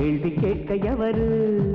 கேள்வி கேட்க எவரு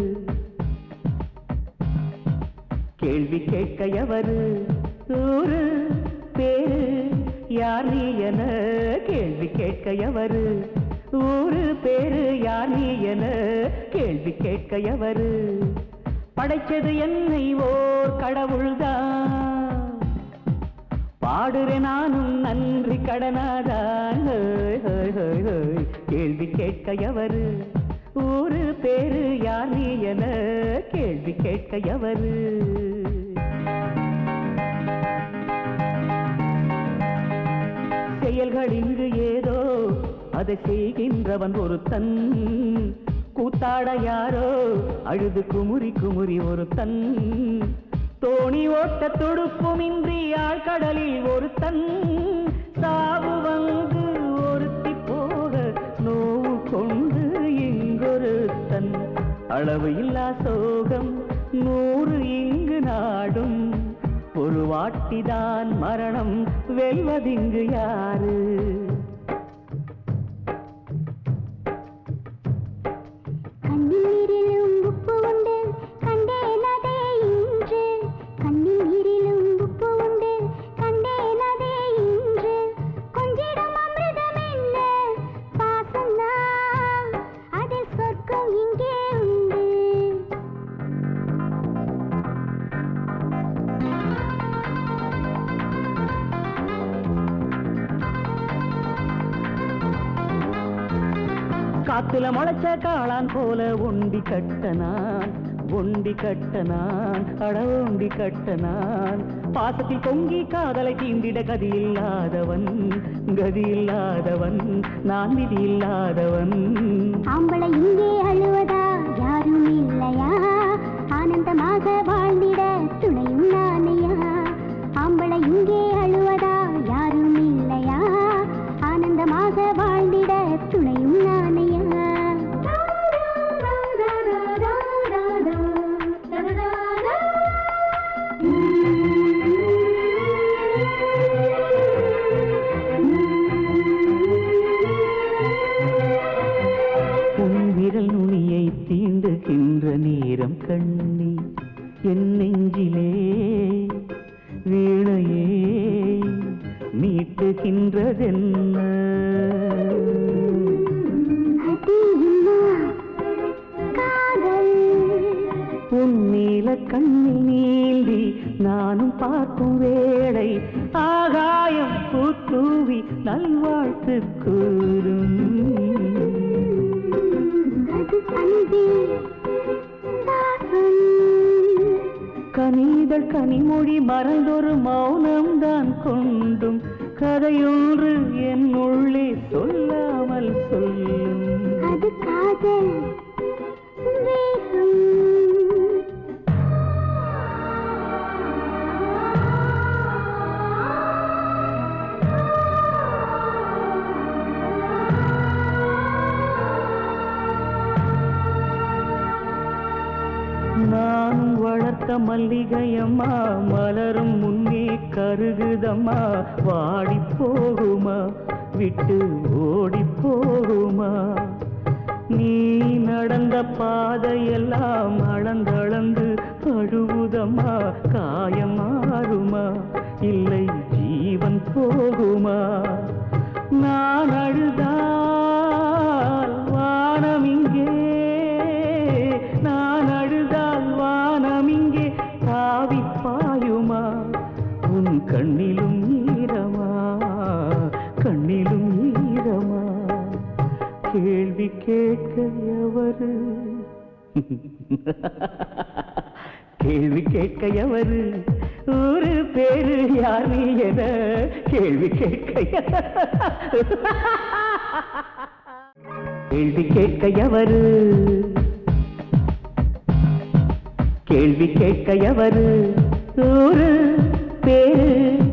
கேள்வி கேட்க எவரு ஊரு பேரு யார் நீ என கேள்வி கேட்க எவரு ஊரு பேரு யார் நீ என கேள்வி கேட்க எவரு படைச்சது என்னை ஓர் கடவுள்தான் பாடுறேன் நானும் நன்றி கடனாதான் ஹோய், ஹோய், ஹோய், ஹோய். கேள்வி கேட்க எவரு ஊரு பேரு யார் நீ என கேள்வி கேட்க எவரு செயல்கள் இங்கு ஏதோ அதை செய்கின்றவன் ஒருத்தன் கூத்தாட யாரோ அழுது குமுறி குமுறி ஒருத்தன் தோணி ஓட்ட துடுப்புமின்றி ஆழ்கடலில் ஒருத்தன் சாவு வந்து ஒருத்தி போக நோவு கொண்டு இங்கொருத்தன் அளவு இல்லா சோகம் நூறு இங்கு நாடும் ஒரு வாட்டிதான் மரணம் வெல்வதிங்கு யாரு கண்ணில் நீரிலும் உப்பு உண்டு கண்டேனதே இன்று கண்ணில் நீரிலும் உப்பு உண்டு கண்டேனதே இன்று கொஞ்சிடும் அமிர்தம் என்ன பாசம்தான் அதில் சொர்க்கம் இங்கே உண்டு காத்துல முளைச்ச காளான் போல ஒண்டி கட்டனான் ஒண்டி கட்டனான் அட ஒண்டி கட்டனான் பாசத்தில் பொங்கி காதலை தீண்டிட கதி இல்லாதவன் கதி இல்லாதவன் நான் விதி இல்லாதவன் ஆம்பளை இங்கே அழுவதா யாரும் இல்லையா ஆனந்தமாக வாழ்ந்திட துணையும் நானையா ஆம்பளை இங்கே அழுவதா யாரும் இல்லையா ஆனந்தமாக வாழ்ந்திட துணையும் நானையா உன் விரல் நுனியை தீண்டுகின்ற நேரம் கண்ணி என் நெஞ்சிலே வீணையே மீட்டுகின்றதென்ன அதிகமா காதல் உன் நீல கண்ணில் நீந்தி நானும் பார்க்கும் வேளை ஆகாயம் பூத்தூவி நல்வாழ்த்து கூறும் அது அன்பே பாசம் கனிதழ் கனிமொழி மறந்தொரு மௌனம்தான் கொண்டும் கதையொன்று என் உள்ளே சொல்லாமல் சொல்லும் அது காதல் வேகம் நான் வளர்த்த மல்லிகையம்மா மலரும் முன்னே கருகுதம்மா வாடி போகுமா விட்டு ஓடி போகுமா நீ நடந்த பாதையெல்லாம் அளந்தளந்து அழுவுதம்மா காயம் மாறுமா இல்லை ஜீவன் போகுமா நான் அழுதால் வானம் இங்கே நான் அழுதால் வானம் இங்கே தாவி பாயுமா உன் கண்ணிலும் ஈரமா கண்ணிலும் ஈரமா கேள்வி கேட்க எவரு கேள்வி கேட்க எவரு ஊரு பேரு யார் நீ என கேள்வி கேட்க எவரு? கேள்வி கேட்க எவரு கேள்வி கேட்க எவரு ஊரு பேரு